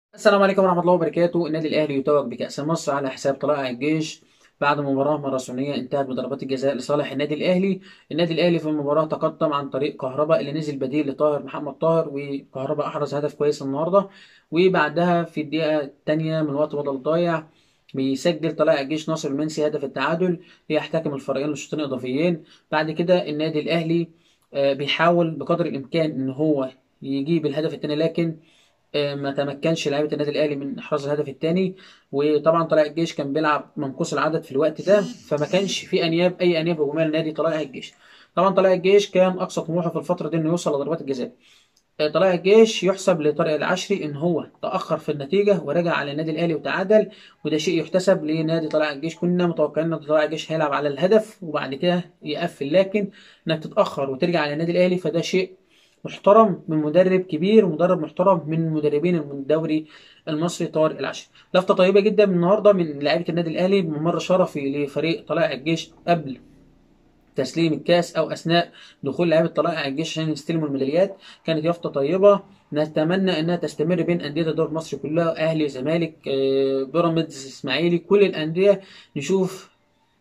السلام عليكم ورحمة الله وبركاته النادي الأهلي يتوج بكأس مصر على حساب طلائع الجيش بعد مباراة ماراثونية انتهت بضربات الجزاء لصالح النادي الأهلي النادي الأهلي في المباراة تقدم عن طريق كهرباء اللي نزل بديل لطاهر محمد طاهر وكهرباء أحرز هدف كويس النهاردة وبعدها في الدقيقة الثانية من وقت بدل ضايع بيسجل طلائع الجيش ناصر المنسي هدف التعادل ليحتكم الفريقين لشوطين إضافيين بعد كده النادي الأهلي آه، بيحاول بقدر الإمكان إن هو يجيب الهدف الثاني لكن آه، ما تمكنش لعيبه النادي الاهلي من احراز الهدف الثاني وطبعا طلائع الجيش كان بيلعب منقوص العدد في الوقت ده فما كانش في انياب اي انياب هجوميه لنادي طلائع الجيش طبعا طلائع الجيش كان اقصى طموحه في الفتره دي انه يوصل لضربات الجزاء آه، طلائع الجيش يحسب لطارق العشري ان هو تاخر في النتيجه ورجع على النادي الاهلي وتعادل وده شيء يحتسب لنادي طلائع الجيش كنا متوقعين ان طلائع الجيش هيلعب على الهدف وبعد كده يقفل لكن انك تتاخر وترجع على النادي الاهلي فده شيء محترم من مدرب كبير ومدرب محترم من مدربين الدوري المصري طارق العشري لفته طيبه جدا من النهارده من لاعيبه النادي الاهلي بممر شرفي لفريق طلائع الجيش قبل تسليم الكاس او اثناء دخول لعيبه طلائع الجيش عشان يستلموا الميداليات كانت يافطه طيبه نتمنى انها تستمر بين انديه الدوري المصري كلها اهلي زمالك آه، بيراميدز اسماعيلي كل الانديه نشوف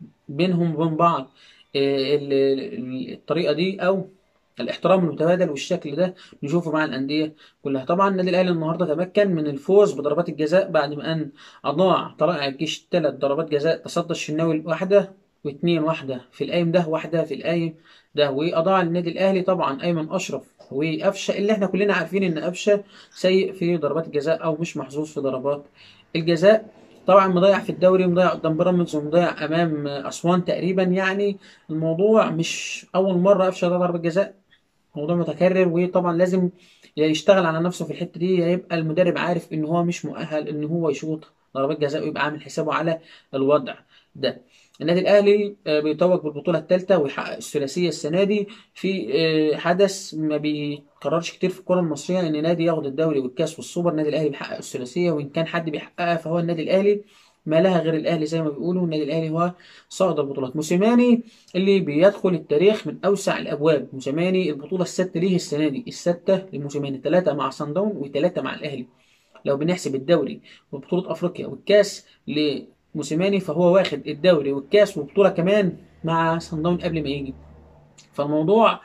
بينهم وبين بعض آه، ال- ال- الطريقه دي او الاحترام المتبادل والشكل ده نشوفه مع الانديه كلها طبعا النادي الاهلي النهارده تمكن من الفوز بضربات الجزاء بعد ما ان اضاع طلائع الجيش ثلاث ضربات جزاء تصدى الشناوي واحده واثنين واحده في القايم ده واحده في القايم ده واضاع النادي الاهلي طبعا ايمن اشرف وقفشه اللي احنا كلنا عارفين ان قفشه سيء في ضربات الجزاء او مش محظوظ في ضربات الجزاء طبعا مضيع في الدوري مضيع قدام بيراميدز ومضيع امام اسوان تقريبا يعني الموضوع مش اول مره قفشه ده ضربه جزاء موضوع متكرر وطبعا لازم يا يشتغل على نفسه في الحته دي يا يبقى المدرب عارف ان هو مش مؤهل ان هو يشوط ضربات جزاء ويبقى عامل حسابه على الوضع ده النادي الاهلي آه، بيتوج بالبطوله الثالثه ويحقق الثلاثيه السنه دي في آه، حدث ما بيتكررش كتير في الكره المصريه ان نادي ياخد الدوري والكاس والسوبر النادي الاهلي بيحقق الثلاثيه وان كان حد بيحققها فهو النادي الاهلي ما لها غير الاهلي زي ما بيقولوا النادي الاهلي هو صاعد البطولات موسيماني اللي بيدخل التاريخ من اوسع الابواب موسيماني البطوله السادسه ليه السنه دي السادسه لموسيماني ثلاثه مع صن داون وثلاثه مع الاهلي لو بنحسب الدوري وبطوله افريقيا والكاس لموسيماني فهو واخد الدوري والكاس وبطوله كمان مع صن داون قبل ما يجي فالموضوع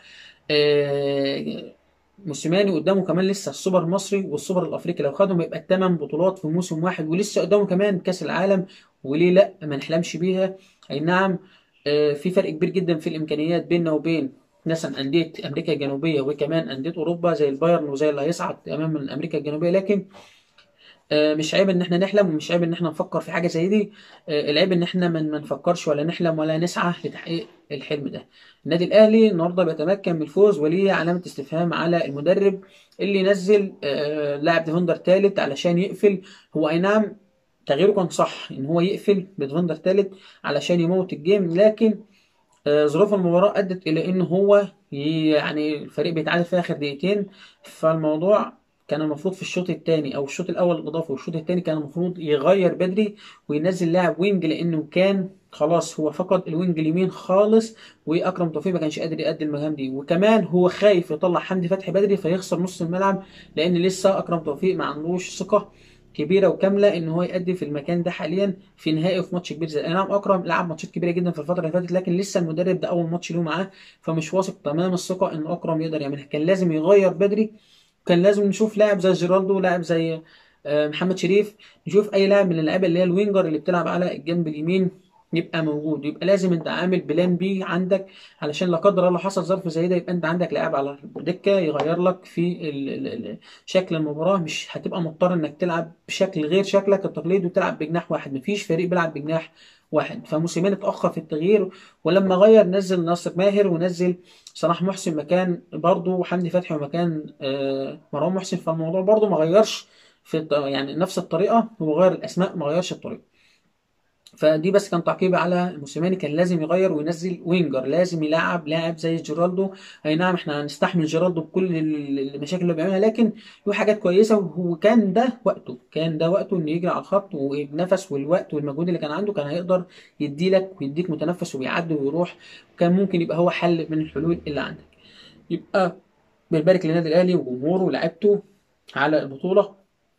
آه، موسيماني قدامه كمان لسه السوبر المصري والسوبر الافريقي لو خدهم يبقى الثمان بطولات في موسم واحد ولسه قدامه كمان كاس العالم وليه لا ما نحلمش بيها اي نعم آه، في فرق كبير جدا في الامكانيات بيننا وبين مثلا انديه امريكا الجنوبيه وكمان انديه اوروبا زي البايرن وزي اللي هيصعد امام من امريكا الجنوبيه لكن آه، مش عيب ان احنا نحلم ومش عيب ان احنا نفكر في حاجه زي دي آه، العيب ان احنا ما ما نفكرش ولا نحلم ولا نسعى لتحقيق الحلم ده النادي الاهلي النهارده بيتمكن من الفوز وليه علامه استفهام على المدرب اللي نزل آه، لاعب ديفندر ثالث علشان يقفل هو اي نعم تغييره كان صح ان هو يقفل بديفندر ثالث علشان يموت الجيم لكن آه، ظروف المباراة أدت إلى إن هو ي- يعني الفريق بيتعادل في آخر دقيقتين فالموضوع كان المفروض في الشوط الثاني أو الشوط الأول الإضافي والشوط الثاني كان المفروض يغير بدري وينزل لاعب وينج لأنه كان خلاص هو فقد الوينج اليمين خالص وأكرم توفيق ما كانش قادر يأدي المهام دي وكمان هو خايف يطلع حمدي فتحي بدري فيخسر نص الملعب لأن لسه أكرم توفيق ما عندوش ثقة كبيره وكامله ان هو يأدي في المكان ده حاليا في نهائي وفي ماتش كبير زي أي نعم اكرم لعب ماتشات كبيره جدا في الفتره اللي فاتت لكن لسه المدرب ده اول ماتش له معاه فمش واثق تمام الثقه ان اكرم يقدر يعملها كان لازم يغير بدري كان لازم نشوف لاعب زي جيرالدو لاعب زي آه، محمد شريف نشوف اي لاعب من اللعيبه اللي هي الوينجر اللي بتلعب على الجنب اليمين يبقى موجود يبقى لازم انت عامل بلان بي عندك علشان لا قدر الله حصل ظرف زي ده يبقى انت عندك لاعب على الدكه يغير لك في ال ال ال شكل المباراه مش هتبقى مضطر انك تلعب بشكل غير شكلك التقليدي وتلعب بجناح واحد مفيش فريق بيلعب بجناح واحد فموسيماني اتاخر في التغيير ولما غير نزل ناصر ماهر ونزل صلاح محسن مكان برضه حمدي فتحي ومكان آه، مروان محسن فالموضوع برضه ما غيرش في الط- يعني نفس الطريقه هو غير الاسماء ما غيرش الطريقه فدي بس كان تعقيبي على موسيماني كان لازم يغير وينزل وينجر لازم يلعب لاعب زي جيرالدو اي نعم احنا هنستحمل جيرالدو بكل ال- المشاكل اللي بيعملها لكن له حاجات كويسه وهو كان ده وقته كان ده وقته انه يجري على الخط والنفس والوقت والمجهود اللي كان عنده كان هيقدر يديلك ويديك متنفس وبيعدي ويروح وكان ممكن يبقى هو حل من الحلول اللي عندك يبقى بنبارك للنادي الاهلي وجمهوره ولاعيبته على البطوله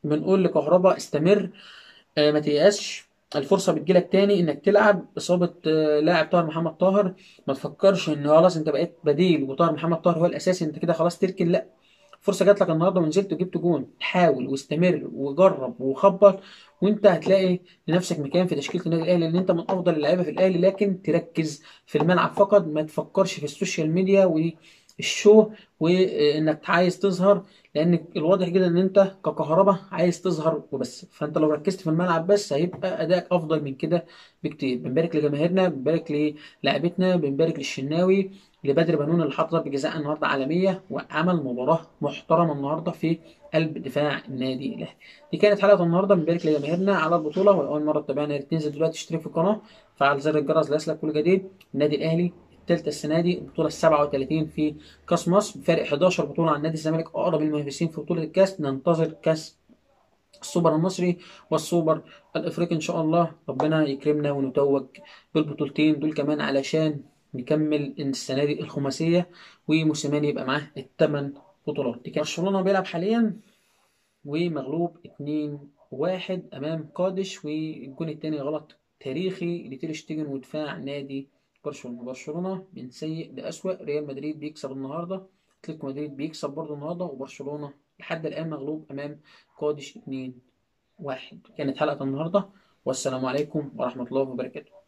بنقول لكهربا استمر آه، ما تيأسش الفرصة بتجيلك تاني انك تلعب اصابة آه، لاعب طاهر محمد طاهر ما تفكرش ان خلاص انت بقيت بديل وطاهر محمد طاهر هو الاساسي انت كده خلاص تركن لا فرصة جات لك النهارده ونزلت وجبت جون حاول واستمر وجرب وخبط وانت هتلاقي لنفسك مكان في تشكيلة النادي الاهلي لان انت من افضل اللعيبة في الاهلي لكن تركز في الملعب فقط ما تفكرش في السوشيال ميديا والشو وانك عايز تظهر لان الواضح جدا ان انت ككهربا عايز تظهر وبس فانت لو ركزت في الملعب بس هيبقى ادائك افضل من كده بكتير بنبارك لجماهيرنا بنبارك للاعبتنا بنبارك للشناوي لبدر بنون اللي حط ضربة جزاء النهارده عالمية وعمل مباراة محترمة النهارده في قلب دفاع النادي الاهلي دي كانت حلقة النهارده بنبارك لجماهيرنا على البطولة واول مرة تتابعنا يا ريت تنزل دلوقتي تشترك في القناة فعل زر الجرس ليصلك كل جديد النادي الاهلي الثالثة السنة دي البطولة ال 37 في كأس مصر بفارق 11 بطولة عن نادي الزمالك أقرب المنافسين في بطولة الكأس ننتظر كأس السوبر المصري والسوبر الافريقي ان شاء الله ربنا يكرمنا ونتوج بالبطولتين دول كمان علشان نكمل السنه دي الخماسيه وموسيماني يبقى معاه الثمان بطولات دي كان برشلونه بيلعب حاليا ومغلوب 2-1 امام قادش والجون الثاني غلط تاريخي لتير شتيجن ودفاع نادي برشلونه برشلونه من سيء لاسوء ريال مدريد بيكسب النهارده اتلتيكو مدريد بيكسب برضه النهارده وبرشلونه لحد الآن مغلوب أمام قادش 2 واحد كانت حلقة النهاردة والسلام عليكم ورحمة الله وبركاته